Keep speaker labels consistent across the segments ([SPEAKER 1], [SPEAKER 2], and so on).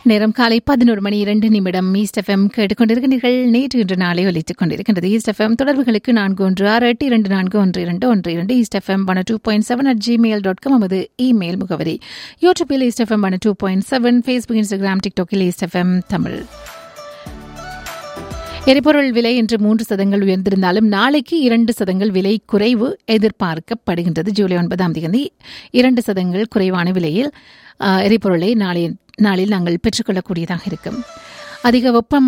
[SPEAKER 1] நேரம் காலை பதினோரு மணி இரண்டு நிமிடம் ஈஸ்ட் எஃப்எம் கேட்டுக்கொண்டிருக்கிறீர்கள் நேற்று இன்று நாளை ஒலித்துக் கொண்டிருக்கின்றது ஈஸ்ட் எஃப்எம் தொடர்புகளுக்கு நான்கு ஒன்று ஆறு எட்டு இரண்டு நான்கு ஒன்று இரண்டு ஒன்று இரண்டு East FM one two point seven at Gmail dot com நமது இமெயில் முகவரி யூடியூபில் East FM one two point seven Facebook Instagram டிக்டாக்கில் ஈஸ்ட் எஃப்எம் தமிழ் எரிபொருள் விலை இன்று மூன்று சதங்கள் உயர்ந்திருந்தாலும் நாளைக்கு இரண்டு சதங்கள் விலை குறைவு எதிர்பார்க்கப்படுகின்றது ஜூலை ஒன்பதாம் தேதி இரண்டு சதங்கள் குறைவான விலையில் ஆஹ், எரிபொருளை நாளை நாளில் நாங்கள் பெற்றுக்கொள்ளக்கூடியதாக இருக்கும் அதிக வெப்பம்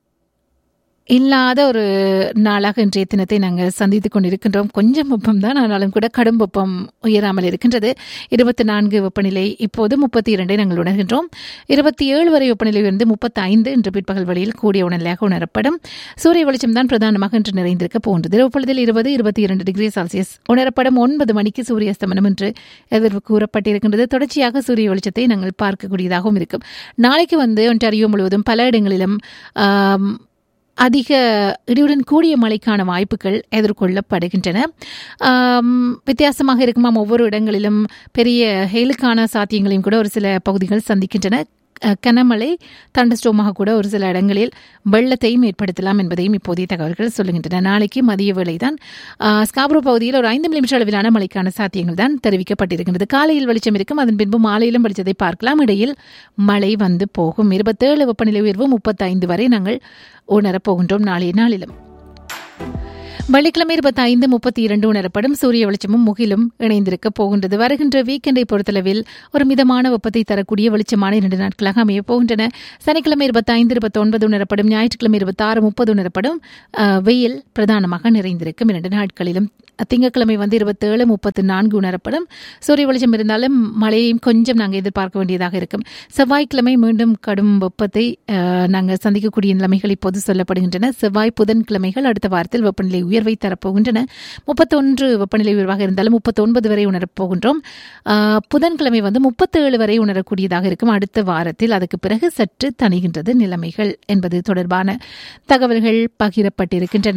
[SPEAKER 1] இல்லாத ஒரு நாளாக இன்றைய தினத்தை நாங்கள் சந்தித்துக் கொண்டிருக்கின்றோம் கொஞ்சம் வெப்பம் தான் ஆனாலும் கூட கடும் வெப்பம் உயராமல் இருக்கின்றது இருபத்தி நான்கு வெப்பநிலை இப்போது முப்பத்தி இரண்டை நாங்கள் உணர்கின்றோம் இருபத்தி ஏழு வரை வெப்பநிலை உயர்ந்து முப்பத்தி ஐந்து இன்று பிற்பகல் வழியில் கூடிய உணர்நிலையாக உணரப்படும் சூரிய வெளிச்சம் தான் பிரதானமாக இன்று நிறைந்திருக்க போன்றது இரவு பொழுதில் இருபது இருபத்தி இரண்டு டிகிரி செல்சியஸ் உணரப்படும் ஒன்பது மணிக்கு சூரிய அஸ்தமனம் என்று எதிர்வு கூறப்பட்டிருக்கின்றது தொடர்ச்சியாக சூரிய வெளிச்சத்தை நாங்கள் பார்க்கக்கூடியதாகவும் இருக்கும் நாளைக்கு வந்து ஒன்டாரியோ முழுவதும் பல இடங்களிலும் ஆம், அதிக இடியுடன் கூடிய மழைக்கான வாய்ப்புகள் எதிர்கொள்ளப்படுகின்றன ஆம், வித்தியாசமாக இருக்குமாம் ஒவ்வொரு இடங்களிலும் பெரிய ஹெயிலுக்கான சாத்தியங்களையும் கூட ஒரு சில பகுதிகள் சந்திக்கின்றன அஹ், கனமழை தண்டஸ்டோமாக கூட ஒரு சில இடங்களில் வெள்ளத்தையும் ஏற்படுத்தலாம் என்பதையும் இப்போதைய தகவல்கள் சொல்லுகின்றன நாளைக்கு மதிய வேளைதான் ஆஹ், ஸ்காப்ரோ பகுதியில் ஒரு ஐந்து மில்லிமீட்டர் அளவிலான மழைக்கான சாத்தியங்கள் தான் தெரிவிக்கப்பட்டிருக்கின்றது காலையில் வெளிச்சம் இருக்கும் அதன் பின்பு மாலையிலும் வெளிச்சத்தை பார்க்கலாம் இடையில் மழை வந்து போகும் இருபத்தேழு வெப்பநிலை உயர்வு முப்பத்தைந்து வரை நாங்கள் உணரப் போகின்றோம் நாளைய நாளிலும் வெள்ளிக்கிழமை இருபத்தி ஐந்து முப்பத்தி இரண்டு உணரப்படும் சூரிய வெளிச்சமும் முகிலும் இணைந்திருக்க போகின்றது வருகின்ற வீக்கெண்டை பொறுத்தளவில் ஒரு மிதமான வெப்பத்தை தரக்கூடிய வெளிச்சமான இரண்டு நாட்களாக அமையப் போகின்றன சனிக்கிழமை இருபத்தி ஐந்து இருபத்தி ஒன்பது உணரப்படும் ஞாயிற்றுக்கிழமை இருபத்தி ஆறு முப்பது உணரப்படும் அஹ், வெயில் பிரதானமாக நிறைந்திருக்கும் இரண்டு நாட்களிலும் திங்கட்கிழமை வந்து இருபத்தேழு முப்பத்து நான்கு உணரப்படும் சூரிய வெளிச்சம் இருந்தாலும் மழையையும் கொஞ்சம் நாங்கள் எதிர்பார்க்க வேண்டியதாக இருக்கும் செவ்வாய்க்கிழமை மீண்டும் கடும் வெப்பத்தை அஹ், நாங்கள் சந்திக்கக்கூடிய நிலைமைகள் இப்போது சொல்லப்படுகின்றன செவ்வாய் புதன்கிழமைகள் அடுத்த வாரத்தில் வெப்பநிலை உயர்வை தரப்போகின்றன முப்பத்தொன்று வெப்பநிலை உயர்வாக இருந்தாலும் முப்பத்தொன்பது வரை உணரப் போகின்றோம் அஹ், புதன்கிழமை வந்து முப்பத்தேழு வரை உணரக்கூடியதாக இருக்கும் அடுத்த வாரத்தில் அதுக்கு பிறகு சற்று தணிகின்றது நிலைமைகள் என்பது தொடர்பான தகவல்கள் பகிரப்பட்டிருக்கின்றன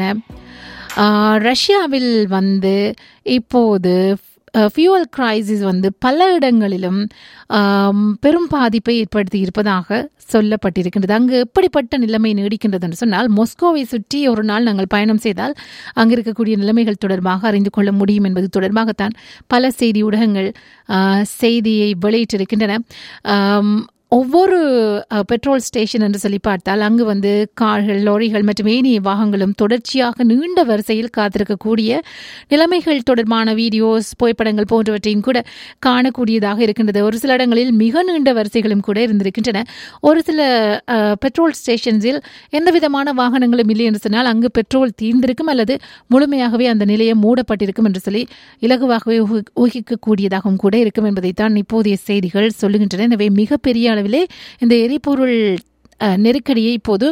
[SPEAKER 1] ஆஹ் ரஷ்யாவில் வந்து இப்போது ஃபியூவல் கிரைசிஸ் வந்து பல இடங்களிலும் ஆம், பெரும் பாதிப்பை ஏற்படுத்தி இருப்பதாக சொல்லப்பட்டிருக்கின்றது அங்கு எப்படிப்பட்ட நிலைமை நீடிக்கின்றது என்று சொன்னால் மொஸ்கோவை சுற்றி ஒரு நாள் நாங்கள் பயணம் செய்தால் அங்கு இருக்கக்கூடிய நிலைமைகள் தொடர்பாக அறிந்து கொள்ள முடியும் என்பது தொடர்பாகத்தான் பல செய்தி ஊடகங்கள் ஆஹ், செய்தியை வெளியிட்டிருக்கின்றன ஆம், ஒவ்வொரு அஹ், பெட்ரோல் ஸ்டேஷன் என்று சொல்லி பார்த்தால் அங்கு வந்து கார்கள் லாரிகள் மற்றும் ஏனைய வாகனங்களும் தொடர்ச்சியாக நீண்ட வரிசையில் காத்திருக்கக்கூடிய நிலைமைகள் தொடர்பான வீடியோஸ் புகைப்படங்கள் போன்றவற்றையும் கூட காணக்கூடியதாக இருக்கின்றது ஒரு சில இடங்களில் மிக நீண்ட வரிசைகளும் கூட இருந்திருக்கின்றன ஒரு சில அஹ், பெட்ரோல் ஸ்டேஷன்ஸில் எந்த விதமான வாகனங்களும் இல்லை என்று சொன்னால் அங்கு பெட்ரோல் தீர்ந்திருக்கும் அல்லது முழுமையாகவே அந்த நிலையம் மூடப்பட்டிருக்கும் என்று சொல்லி இலகுவாகவே ஊகி- ஊகிக்கக்கூடியதாகவும் கூட இருக்கும் என்பதைத்தான் இப்போதைய செய்திகள் சொல்லுகின்றன எனவே மிகப்பெரிய அளவிலே இந்த எரிபொருள் அஹ், நெருக்கடியை இப்போது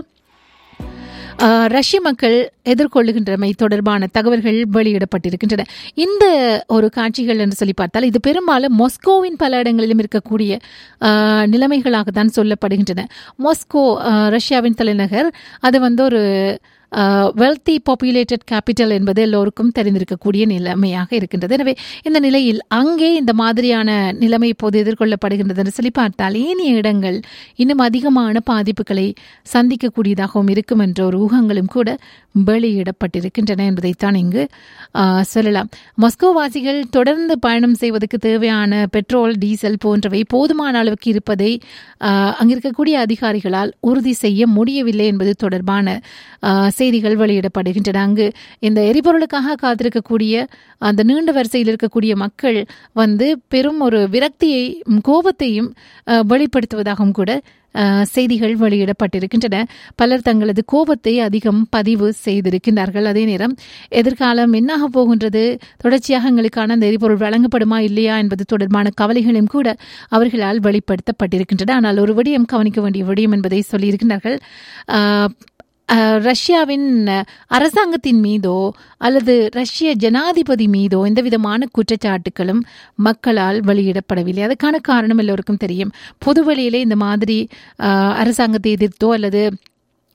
[SPEAKER 1] அஹ், ரஷ்ய மக்கள் எதிர்கொள்ளுகின்றமை தொடர்பான தகவல்கள் வெளியிடப்பட்டிருக்கின்றன இந்த ஒரு காட்சிகள் என்று சொல்லி பார்த்தால் இது பெரும்பாலும் மொஸ்கோவின் பல இடங்களிலும் இருக்கக்கூடிய அஹ், நிலைமைகளாக தான் சொல்லப்படுகின்றன மொஸ்கோ அஹ், ரஷ்யாவின் தலைநகர் அது வந்து ஒரு வெல்தி பாப்புலேட்டட் கேபிட்டல் என்பது எல்லோருக்கும் தெரிந்திருக்கக்கூடிய நிலைமையாக இருக்கின்றது எனவே இந்த நிலையில் அங்கே இந்த மாதிரியான நிலைமை இப்போது எதிர்கொள்ளப்படுகின்றது என்று சொல்லி பார்த்தால் ஏனைய இடங்கள் இன்னும் அதிகமான பாதிப்புகளை சந்திக்கக்கூடியதாகவும் இருக்கும் என்ற ஒரு ஊகங்களும் கூட வெளியிடப்பட்டிருக்கின்றன என்பதைத்தான் இங்கு ஆஹ், சொல்லலாம் மொஸ்கோ வாசிகள் தொடர்ந்து பயணம் செய்வதற்கு தேவையான பெட்ரோல் டீசல் போன்றவை போதுமான அளவுக்கு இருப்பதை ஆஹ், அங்கிருக்கக்கூடிய அதிகாரிகளால் உறுதி செய்ய முடியவில்லை என்பது தொடர்பான ஆஹ், செய்திகள் வெளியிடப்படுகின்றன அங்கு இந்த எரிபொருளுக்காக காத்திருக்கக்கூடிய அந்த நீண்ட வரிசையில் இருக்கக்கூடிய மக்கள் வந்து பெரும் ஒரு விரக்தியை ம், கோபத்தையும் ஆஹ், வெளிப்படுத்துவதாகவும் கூட ஆஹ், செய்திகள் வெளியிடப்பட்டிருக்கின்றன பலர் தங்களது கோபத்தை அதிகம் பதிவு செய்திருக்கின்றார்கள் அதே நேரம் எதிர்காலம் என்னாக போகின்றது தொடர்ச்சியாக எங்களுக்கான அந்த எரிபொருள் வழங்கப்படுமா இல்லையா என்பது தொடர்பான கவலைகளும் கூட அவர்களால் வெளிப்படுத்தப்பட்டிருக்கின்றன ஆனால் ஒரு விடயம் கவனிக்க வேண்டிய விடயம் என்பதை சொல்லியிருக்கிறார்கள் ஆஹ், அஹ், ரஷ்யாவின் அஹ், அரசாங்கத்தின் மீதோ அல்லது ரஷ்ய ஜனாதிபதி மீதோ எந்த விதமான குற்றச்சாட்டுகளும் மக்களால் வெளியிடப்படவில்லை அதுக்கான காரணம் எல்லோருக்கும் தெரியும் பொதுவெளியிலே இந்த மாதிரி அஹ், அரசாங்கத்தை எதிர்த்தோ அல்லது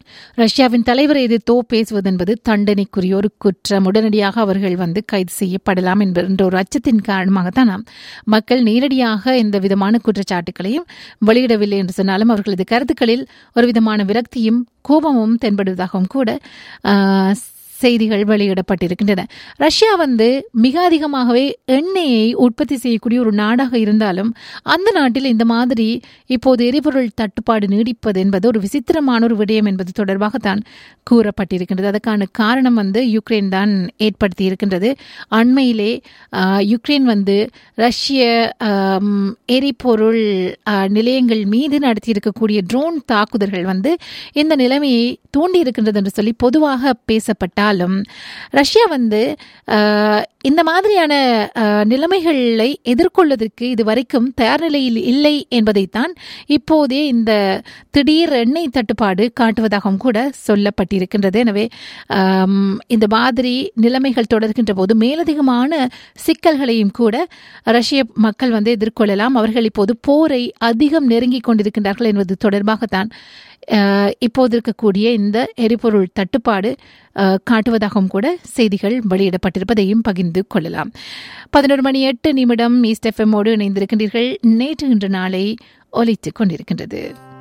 [SPEAKER 1] ரஷ்யாவின் தலைவரை எதிர்த்தோ பேசுவது என்பது தண்டனைக்குரிய ஒரு குற்றம் உடனடியாக அவர்கள் வந்து கைது செய்யப்படலாம் என்ற ஒரு அச்சத்தின் காரணமாகத்தான் நாம் மக்கள் நேரடியாக எந்த விதமான குற்றச்சாட்டுகளையும் வெளியிடவில்லை என்று சொன்னாலும் அவர்களது கருத்துக்களில் ஒரு விதமான விரக்தியும் கோபமும் தென்படுவதாகவும் கூட செய்திகள் வெளியிடப்பட்டிருக்கின்றன ரஷ்யா வந்து மிக அதிகமாகவே எண்ணெயை உற்பத்தி செய்யக்கூடிய ஒரு நாடாக இருந்தாலும் அந்த நாட்டில் இந்த மாதிரி இப்போது எரிபொருள் தட்டுப்பாடு நீடிப்பது என்பது ஒரு விசித்திரமான ஒரு விடயம் என்பது தொடர்பாகத்தான் கூறப்பட்டிருக்கின்றது அதற்கான காரணம் வந்து யுக்ரைன் தான் ஏற்படுத்தி இருக்கின்றது அண்மையிலே யுக்ரைன் வந்து ரஷ்ய எரிபொருள் நிலையங்கள் மீது நடத்தியிருக்கக்கூடிய ட்ரோன் தாக்குதல்கள் வந்து இந்த நிலைமையை தூண்டி இருக்கின்றது என்று சொல்லி பொதுவாக பேசப்பட்டால் இருந்தாலும் ரஷ்யா வந்து இந்த மாதிரியான நிலைமைகளை எதிர்கொள்வதற்கு இது வரைக்கும் தயார் நிலையில் இல்லை என்பதைத்தான் இப்போதே இந்த திடீர் எண்ணெய் தட்டுப்பாடு காட்டுவதாகவும் கூட சொல்லப்பட்டிருக்கின்றது எனவே இந்த மாதிரி நிலைமைகள் தொடர்கின்ற போது மேலதிகமான சிக்கல்களையும் கூட ரஷ்ய மக்கள் வந்து எதிர்கொள்ளலாம் அவர்கள் இப்போது போரை அதிகம் நெருங்கிக் கொண்டிருக்கின்றார்கள் என்பது தொடர்பாகத்தான் இப்போது இருக்கக்கூடிய இந்த எரிபொருள் தட்டுப்பாடு காட்டுவதாகவும் கூட செய்திகள் வெளியிடப்பட்டிருப்பதையும் பகிர்ந்து கொள்ளலாம் பதினோரு மணி எட்டு நிமிடம் ஈஸ்ட் எஃப்எம்மோடு இணைந்திருக்கின்றீர்கள் நேற்று இன்று நாளை ஒலித்துக் கொண்டிருக்கின்றது